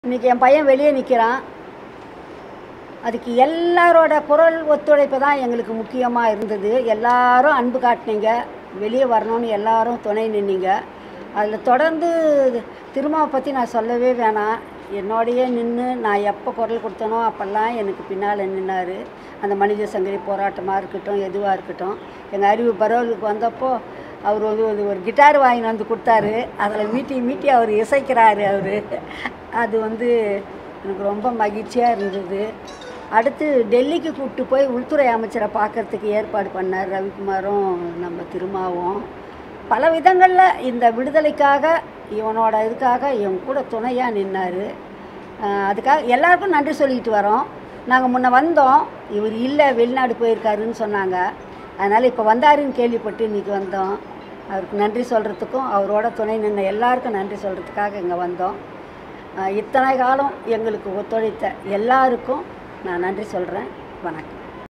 இன்றைக்கி என் பையன் வெளியே நிற்கிறான் அதுக்கு எல்லாரோட குரல் ஒத்துழைப்பு தான் எங்களுக்கு முக்கியமாக இருந்தது எல்லாரும் அன்பு காட்டினீங்க வெளியே வரணும்னு எல்லாரும் துணை நின்னீங்க அதில் தொடர்ந்து திருமாவை பற்றி நான் சொல்லவே வேணாம் என்னோடையே நின்று நான் எப்போ குரல் கொடுத்தனோ அப்போல்லாம் எனக்கு பின்னால் நின்னார் அந்த மனித சங்கிலி போராட்டமாக இருக்கட்டும் எதுவாக இருக்கட்டும் எங்கள் அறிவு பரவலுக்கு வந்தப்போ அவர் வந்து ஒரு- ஒரு கிட்டார் வாங்கிட்டு வந்து கொடுத்தாரு அதில் மீட்டி மீட்டி அவர் இசைக்கிறாரு அவர் அது வந்து எனக்கு ரொம்ப மகிழ்ச்சியாக இருந்தது அடுத்து டெல்லிக்கு கூப்பிட்டு போய் உள்துறை அமைச்சரை பார்க்கறதுக்கு ஏற்பாடு பண்ணார் ரவிக்குமாரும் நம்ம திருமாவும் பல விதங்களில் இந்த விடுதலைக்காக இவனோட இதுக்காக இவன் கூட துணையாக நின்னார் அதுக்காக எல்லாருக்கும் நன்றி சொல்லிட்டு வரோம் நாங்கள் முன்ன வந்தோம் இவர் இல்லை வெளிநாடு போயிருக்காருன்னு சொன்னாங்க அதனால் இப்போ வந்தாருன்னு கேள்விப்பட்டு இன்றைக்கி வந்தோம் அவருக்கு நன்றி சொல்கிறதுக்கும் அவரோட துணை நின்ற எல்லாருக்கும் நன்றி சொல்கிறதுக்காக இங்கே வந்தோம் அஹ் இத்தனை காலம் எங்களுக்கு ஒத்துழைத்த எல்லாருக்கும் நான் நன்றி சொல்கிறேன் வணக்கம்